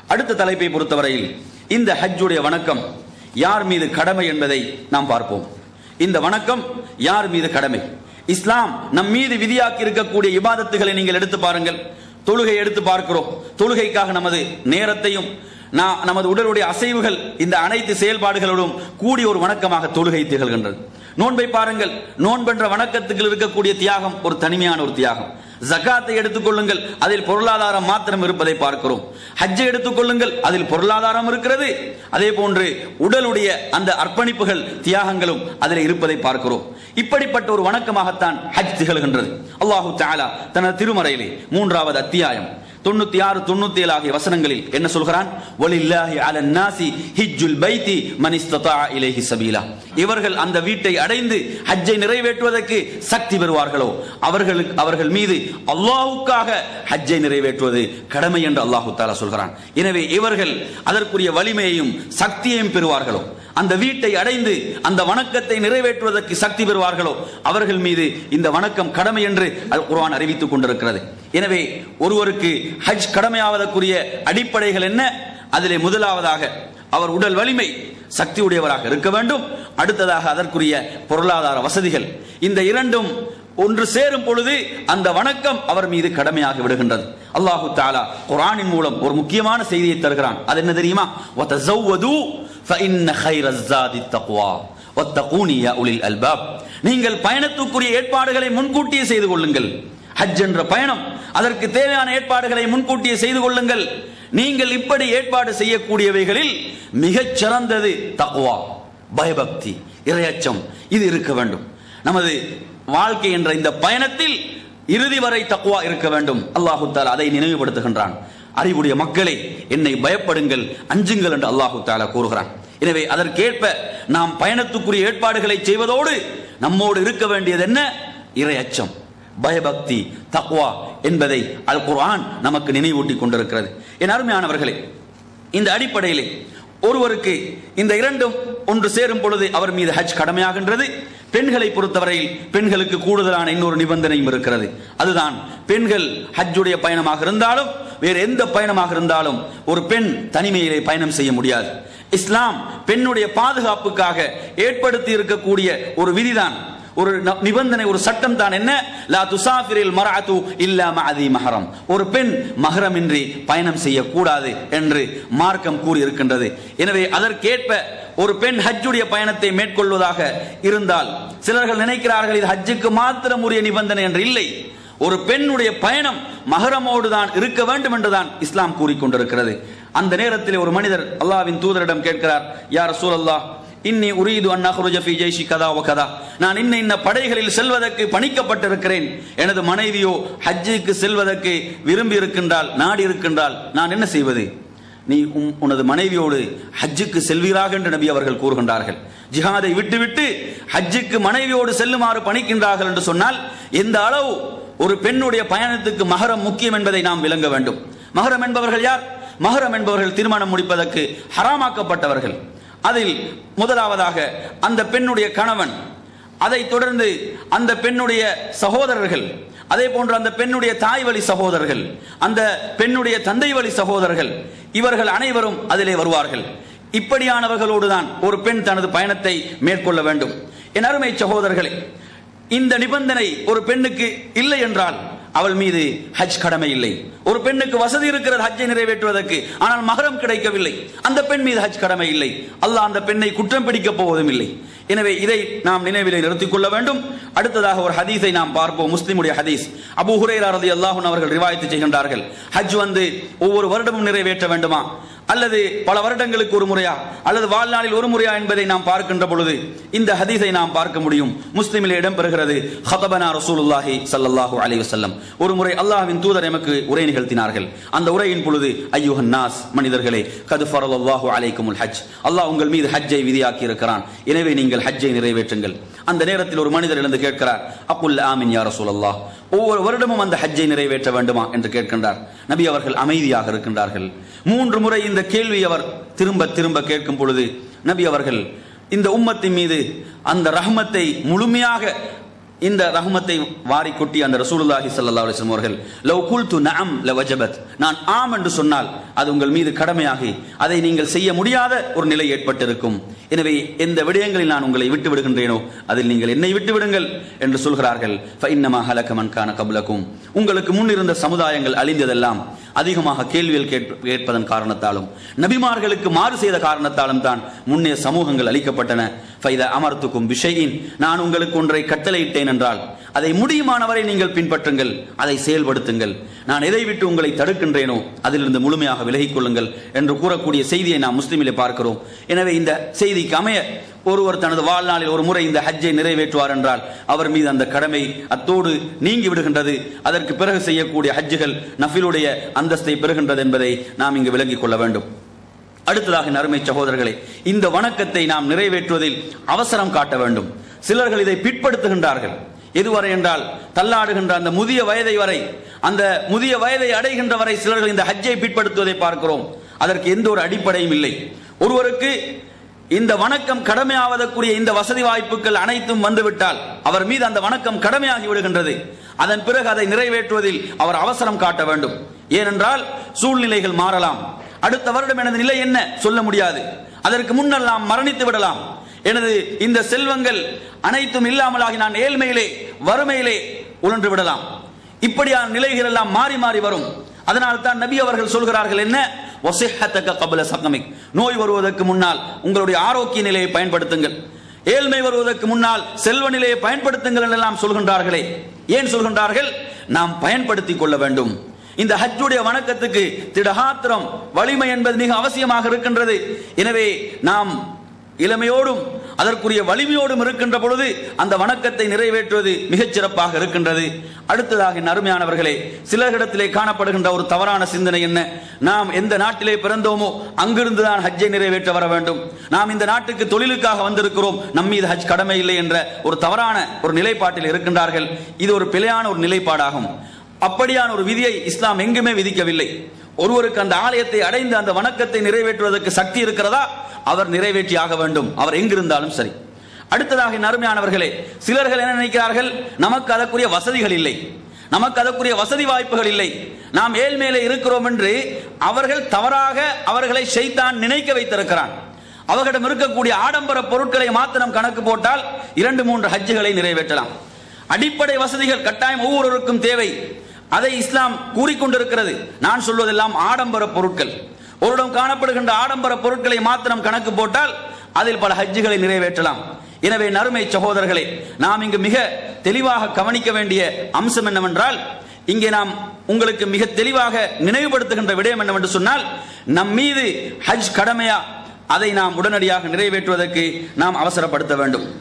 அடுத்த தலைப்பை பொறுத்தவரையில் இந்த ஹஜ்ஜுடைய வணக்கம் யார் மீது கடமை என்பதை நாம் பார்ப்போம் இந்த வணக்கம் யார் மீது கடமை இஸ்லாம் நம் மீது விதியாக்கி இருக்கக்கூடிய இபாதத்துகளை நீங்கள் எடுத்து பாருங்கள் தொழுகை எடுத்து பார்க்கிறோம் தொழுகைக்காக நமது நேரத்தையும் நான் நமது உடலுடைய அசைவுகள் இந்த அனைத்து செயல்பாடுகளோடும் கூடிய ஒரு வணக்கமாக தொழுகை திகழ்கின்றது நோன்பை பாருங்கள் நோன்பென்ற வணக்கத்துக்கு இருக்கக்கூடிய தியாகம் ஒரு தனிமையான ஒரு தியாகம் ஜக்காத்தை எடுத்துக்கொள்ளுங்கள் அதில் பொருளாதாரம் மாத்திரம் இருப்பதை பார்க்கிறோம் ஹஜ்ஜை எடுத்துக்கொள்ளுங்கள் அதில் பொருளாதாரம் இருக்கிறது அதே போன்று உடலுடைய அந்த அர்ப்பணிப்புகள் தியாகங்களும் அதில் இருப்பதை பார்க்கிறோம் இப்படிப்பட்ட ஒரு வணக்கமாகத்தான் ஹஜ் திகழ்கின்றது அல்லாஹு தாலா தனது திருமறையிலே மூன்றாவது அத்தியாயம் தொண்ணூத்தி ஆறு தொண்ணூத்தி ஏழு ஆகிய வசனங்களில் என்ன சொல்கிறான் வலில்லாஹி அல நாசி ஹிஜ்ஜுல் பைத்தி மன் இஸ்ததா இலைஹி சபீலா இவர்கள் அந்த வீட்டை அடைந்து ஹஜ்ஜை நிறைவேற்றுவதற்கு சக்தி பெறுவார்களோ அவர்களுக்கு அவர்கள் மீது அல்லாஹுக்காக ஹஜ்ஜை நிறைவேற்றுவது கடமை என்று அல்லாஹு தாலா சொல்கிறான் எனவே இவர்கள் அதற்குரிய வலிமையையும் சக்தியையும் பெறுவார்களோ அந்த வீட்டை அடைந்து அந்த வணக்கத்தை நிறைவேற்றுவதற்கு சக்தி பெறுவார்களோ அவர்கள் மீது இந்த வணக்கம் கடமை என்று அல் குர்ஆன் அறிவித்துக் கொண்டிருக்கிறது எனவே ஒருவருக்கு ஹஜ் கடமையாவதற்குரிய அடிப்படைகள் என்ன அதிலே முதலாவதாக அவர் உடல் வலிமை சக்தி உடையவராக இருக்க வேண்டும் அடுத்ததாக அதற்குரிய பொருளாதார வசதிகள் இந்த இரண்டும் ஒன்று சேரும் பொழுது அந்த வணக்கம் அவர் மீது கடமையாகி விடுகின்றது அல்லாஹு தாலா குரானின் மூலம் ஒரு முக்கியமான செய்தியை தருகிறான் அது என்ன தெரியுமா وَتَزَوَّدُوا فَإِنَّ خَيْرَ الزَّادِ التَّقْوَى وَاتَّقُونِ يَا أُولِي الْأَلْبَابِ நீங்கள் பயணத்துக்குரிய ஏற்பாடுகளை முன்கூட்டியே செய்து கொள்ளுங்கள் ஹஜ் என்ற பயணம் அதற்கு தேவையான ஏற்பாடுகளை முன்கூட்டியே செய்து கொள்ளுங்கள் நீங்கள் இப்படி ஏற்பாடு செய்யக்கூடியவைகளில் மிகச் சிறந்தது தக்வா பயபக்தி இரையச்சம் இது இருக்க வேண்டும் நமது வாழ்க்கை என்ற இந்த பயணத்தில் இறுதி வரை தக்குவா இருக்க வேண்டும் அல்லாஹு தாலா அதை நினைவுபடுத்துகின்றான் அறிவுடைய மக்களே என்னை பயப்படுங்கள் அஞ்சுங்கள் என்று அல்லாஹு தாலா கூறுகிறான் எனவே அதற்கேற்ப நாம் பயணத்துக்குரிய ஏற்பாடுகளை செய்வதோடு நம்மோடு இருக்க வேண்டியது என்ன இறை அச்சம் பயபக்தி தக்வா என்பதை அல் குர்ஆன் நமக்கு நினைவூட்டி கொண்டிருக்கிறது என் அருமையானவர்களே இந்த அடிப்படையிலே ஒருவருக்கு இந்த இரண்டும் ஒன்று சேரும் பொழுது அவர் மீது ஹஜ் கடமையாகின்றது பெண்களை பொறுத்தவரையில் பெண்களுக்கு கூடுதலான இன்னொரு நிபந்தனையும் இருக்கிறது அதுதான் பெண்கள் ஹஜ்ஜுடைய பயணமாக இருந்தாலும் வேறு எந்த பயணமாக இருந்தாலும் ஒரு பெண் தனிமையிலே பயணம் செய்ய முடியாது இஸ்லாம் பெண்ணுடைய பாதுகாப்புக்காக ஏற்படுத்தி இருக்கக்கூடிய ஒரு விதிதான் ஒரு ந- நிபந்தனை ஒரு சட்டம் தான் என்ன லா துசாஃபிரில் மரஅத்து இல்லா மஅதி மஹரம் ஒரு பெண் மஹரமின்றி பயணம் செய்யக்கூடாது என்று மார்க்கம் கூறி இருக்கின்றது எனவே அதற்கேற்ப ஒரு பெண் ஹஜ்ஜுடைய பயணத்தை மேற்கொள்வதாக இருந்தால் சிலர்கள் நினைக்கிறார்கள் இது ஹஜ்ஜுக்கு மாத்திரம் உரிய நிபந்தனை என்று இல்லை ஒரு பெண்ணுடைய பயணம் மஹரமோடு தான் இருக்க வேண்டும் என்றுதான் இஸ்லாம் கூறிக்கொண்டிருக்கிறது அந்த நேரத்தில் ஒரு மனிதர் அல்லாஹ்வின் தூதரிடம் கேட்கிறார் யார் சூழல்லா இன்னி உரீது அன் அஹ்ருஜ ஃபீ ஜெய்ஷி கதா வ கதா நான் இன்ன இன்ன படைகளில் செல்வதற்கு பணிக்கப்பட்டிருக்கிறேன் எனது மனைவியோ ஹஜ்ஜுக்கு செல்வதற்கு விரும்பி இருக்கின்றால் நாடி இருக்கின்றால் நான் என்ன செய்வது நீ உன் உனது மனைவியோடு ஹஜ்ஜுக்கு செல்வீராக என்று நபி அவர்கள் கூறுகின்றார்கள் ஜிஹாதை விட்டுவிட்டு ஹஜ்ஜுக்கு மனைவியோடு செல்லுமாறு பணிக்கின்றார்கள் என்று சொன்னால் எந்த அளவு ஒரு பெண்ணுடைய பயணத்துக்கு மகரம் முக்கியம் என்பதை நாம் விளங்க வேண்டும் மகரம் என்பவர்கள் யார் மகரம் என்பவர்கள் திருமணம் முடிப்பதற்கு ஹராமாக்கப்பட்டவர்கள் அதில் முதலாவதாக அந்த பெண்ணுடைய கணவன் அதைத் தொடர்ந்து அந்த பெண்ணுடைய சகோதரர்கள் அதே போன்று அந்த பெண்ணுடைய தாய் வழி சகோதரர்கள் அந்த பெண்ணுடைய தந்தை வழி சகோதரர்கள் இவர்கள் அனைவரும் அதிலே வருவார்கள் இப்படியானவர்களோடு தான் ஒரு பெண் தனது பயணத்தை மேற்கொள்ள வேண்டும் என் அருமை சகோதரர்களே இந்த நிபந்தனை ஒரு பெண்ணுக்கு இல்லை என்றால் அவள் மீது ஹஜ் கடமை இல்லை ஒரு பெண்ணுக்கு வசதி இருக்கிறது ஹஜ்ஜை நிறைவேற்றுவதற்கு ஆனால் மகரம் கிடைக்கவில்லை அந்த பெண் மீது ஹஜ் கடமை இல்லை அல்லாஹ் அந்த பெண்ணை குற்றம் பிடிக்கப் போவதும் இல்லை எனவே இதை நாம் நினைவிலே நிறுத்திக் கொள்ள வேண்டும் அடுத்ததாக ஒரு ஹதீஸை நாம் பார்ப்போம் முஸ்லிமுடைய ஹதீஸ் அபூ ஹுரைரா ரலியல்லாஹு அன்ஹு அவர்கள் ரிவாயத்து செய்கின்றார்கள் ஹஜ் வந்து ஒவ்வொரு வருடமும் நிறைவேற்ற வேண்டுமா அல்லது பல வருடங்களுக்கு ஒரு முறையா அல்லது வாழ்நாளில் ஒரு முறையா என்பதை நாம் பார்க்கின்ற பொழுது இந்த ஹதீஸை நாம் பார்க்க முடியும் முஸ்லிமில் இடம்பெறுகிறது ஹதபனா ரசூலுல்லாஹி ஸல்லல்லாஹு அலைஹி வஸல்லம் ஒரு முறை அல்லாஹ்வின் தூதர் எமக்கு உரை நிகழ்த்தினார்கள் அந்த உரையின் பொழுது ஐயுஹன் நாஸ் மனிதர்களே கது ஃபரலல்லாஹு அலைக்குமுல் ஹஜ் அல்லாஹ் உங்கள் மீது ஹஜ்ஜை விதியாக்கி இருக்கிறான் எனவே நீங்கள் ஹஜ்ஜை நிறைவேற்றுங்கள் அந்த நேரத்தில் ஒரு மனிதர் எழுந்து கேட்கிறார் அக்குல் ஆமின் யா ரசூலல்லாஹ் ஒவ்வொரு வருடமும் அந்த ஹஜ்ஜை நிறைவேற்ற வேண்டுமா என்று கேட்கின்றார் நபி அவர்கள் அமைதியாக இருக்கின்றார்கள் மூன்று முறை இந்த கேள்வி அவர் திரும்ப திரும்ப கேட்கும் பொழுது நபி அவர்கள் இந்த உம்மத்தின் மீது அந்த ரஹ்மத்தை முழுமையாக இந்த ரஹ்மத்தை வாரி கொட்டி அந்த ரசூலுல்லாஹி ஸல்லல்லாஹு அலைஹி வஸல்லம் அவர்கள் லவ் குல்து நஅம் லவஜபத் நான் ஆம் என்று சொன்னால் அது உங்கள் மீது கடமையாகி அதை நீங்கள் செய்ய முடியாத ஒரு நிலை ஏற்பட்டிருக்கும் எனவே எந்த விடயங்களில் நான் உங்களை விட்டு விடுகின்றேனோ அதில் நீங்கள் என்னை விட்டு விடுங்கள் என்று சொல்கிறார்கள் ஃபஇன்னமா ஹலக மன் கான கப்லக்கும் உங்களுக்கு முன் இருந்த சமுதாயங்கள் அழிந்ததெல்லாம் அதிகமாக கேள்விகள் கேட்ப- கேட்பதன் காரணத்தாலும் நபிமார்களுக்கு மாறு செய்த காரணத்தாலும் தான் முன்னே சமூகங்கள் அளிக்கப்பட்டன ஃபைத அமர்த்துக்கும் விஷயின் நான் உங்களுக்கு ஒன்றை கட்டளையிட்டேன் என்றால் அதை முடியுமானவரை நீங்கள் பின்பற்றுங்கள் அதை செயல்படுத்துங்கள் நான் எதை விட்டு உங்களை தடுக்கின்றேனோ அதிலிருந்து முழுமையாக விலகிக் கொள்ளுங்கள் என்று கூறக்கூடிய செய்தியை நாம் முஸ்லிமிலே பார்க்கிறோம் எனவே இந்த செய்திக்கு அமைய ஒருவர் தனது வாழ்நாளில் ஒரு முறை இந்த ஹஜ்ஜை நிறைவேற்றுவார் என்றால் அவர் மீது அந்த கடமை அத்தோடு நீங்கி விடுகின்றது அதற்கு பிறகு செய்யக்கூடிய ஹஜ்ஜுகள் நஃபிலுடைய அந்தஸ்தை பெறுகின்றது என்பதை நாம் இங்கு விளங்கிக் கொள்ள வேண்டும் அடுத்ததாக நறுமை சகோதரர்களே இந்த வணக்கத்தை நாம் நிறைவேற்றுவதில் அவசரம் காட்ட வேண்டும் சிலர்கள் இதை பிற்படுத்துகின்றார்கள் எதுவரை என்றால் தள்ளாடுகின்ற அந்த முதிய வயதை வரை அந்த முதிய வயதை அடைகின்ற வரை சிலர்கள் இந்த ஹஜ்ஜை பிற்படுத்துவதை பார்க்கிறோம் அதற்கு எந்த ஒரு அடிப்படையும் இல்லை ஒருவருக்கு இந்த வணக்கம் கடமையாவதற்குரிய இந்த வசதி வாய்ப்புகள் அனைத்தும் வந்துவிட்டால் அவர் மீது அந்த வணக்கம் கடமையாகி விடுகின்றது அதன் பிறகு அதை நிறைவேற்றுவதில் அவர் அவசரம் காட்ட வேண்டும் ஏனென்றால் சூழ்நிலைகள் மாறலாம் அடுத்த வருடம் எனது நிலை என்ன சொல்ல முடியாது அதற்கு முன்னர் நாம் மரணித்து விடலாம் எனது இந்த செல்வங்கள் அனைத்தும் இல்லாமலாகி நான் ஏழ்மையிலே வறுமையிலே உழன்று விடலாம் இப்படியான நிலைகள் எல்லாம் மாறி மாறி வரும் அதனால் தான் நபி அவர்கள் சொல்கிறார்கள் என்ன வசிஹத்தக கபல சகமிக் நோய் வருவதற்கு முன்னால் உங்களுடைய ஆரோக்கிய நிலையை பயன்படுத்துங்கள் ஏழ்மை வருவதற்கு முன்னால் செல்வ நிலையை பயன்படுத்துங்கள் என்றெல்லாம் சொல்கின்றார்களே ஏன் சொல்கின்றார்கள் நாம் பயன்படுத்திக் கொள்ள வேண்டும் இந்த ஹஜ்ஜுடைய வணக்கத்துக்கு திடகாத்திரம் வலிமை என்பது மிக அவசியமாக இருக்கின்றது எனவே நாம் இளமையோடும் அதற்குரிய வலிமையோடும் இருக்கின்ற பொழுது அந்த வணக்கத்தை நிறைவேற்றுவது மிகச் சிறப்பாக இருக்கின்றது அடுத்ததாக என் அருமையானவர்களே சிலர்களிடத்திலே காணப்படுகின்ற ஒரு தவறான சிந்தனை என்ன நாம் எந்த நாட்டிலே பிறந்தோமோ அங்கிருந்து தான் ஹஜ்ஜை நிறைவேற்ற வர வேண்டும் நாம் இந்த நாட்டுக்கு தொழிலுக்காக வந்திருக்கிறோம் நம் மீது ஹஜ் கடமை இல்லை என்ற ஒரு தவறான ஒரு நிலைப்பாட்டில் இருக்கின்றார்கள் இது ஒரு பிழையான ஒரு நிலைப்பாடாகும் அப்படியான ஒரு விதியை இஸ்லாம் எங்குமே விதிக்கவில்லை ஒருவருக்கு அந்த ஆலயத்தை அடைந்து அந்த வணக்கத்தை நிறைவேற்றுவதற்கு சக்தி இருக்கிறதா அவர் நிறைவேற்றி ஆக வேண்டும் அவர் எங்கிருந்தாலும் சரி அடுத்ததாக என் அருமையானவர்களே சிலர்கள் என்ன நினைக்கிறார்கள் நமக்கு அதற்குரிய வசதிகள் இல்லை நமக்கு அதற்குரிய வசதி வாய்ப்புகள் இல்லை நாம் ஏழ்மையிலே இருக்கிறோம் என்று அவர்கள் தவறாக அவர்களை ஷைத்தான் நினைக்க வைத்திருக்கிறான் அவர்களிடம் இருக்கக்கூடிய ஆடம்பர பொருட்களை மாத்திரம் கணக்கு போட்டால் இரண்டு மூன்று ஹஜ்ஜுகளை நிறைவேற்றலாம் அடிப்படை வசதிகள் கட்டாயம் ஒவ்வொருவருக்கும் தேவை அதை இஸ்லாம் கூறிக்கொண்டிருக்கிறது நான் சொல்வதெல்லாம் ஆடம்பர பொருட்கள் ஒருடம் காணப்படுகின்ற ஆடம்பர பொருட்களை மாத்திரம் கணக்கு போட்டால் அதில் பல ஹஜ்ஜுகளை நிறைவேற்றலாம் எனவே நறுமை சகோதரர்களே நாம் இங்கு மிக தெளிவாக கவனிக்க வேண்டிய அம்சம் என்னவென்றால் இங்கே நாம் உங்களுக்கு மிக தெளிவாக நினைவுபடுத்துகின்ற விடயம் என்னவென்று சொன்னால் நம் மீது ஹஜ் கடமையா அதை நாம் உடனடியாக நிறைவேற்றுவதற்கு நாம் அவசரப்படுத்த வேண்டும்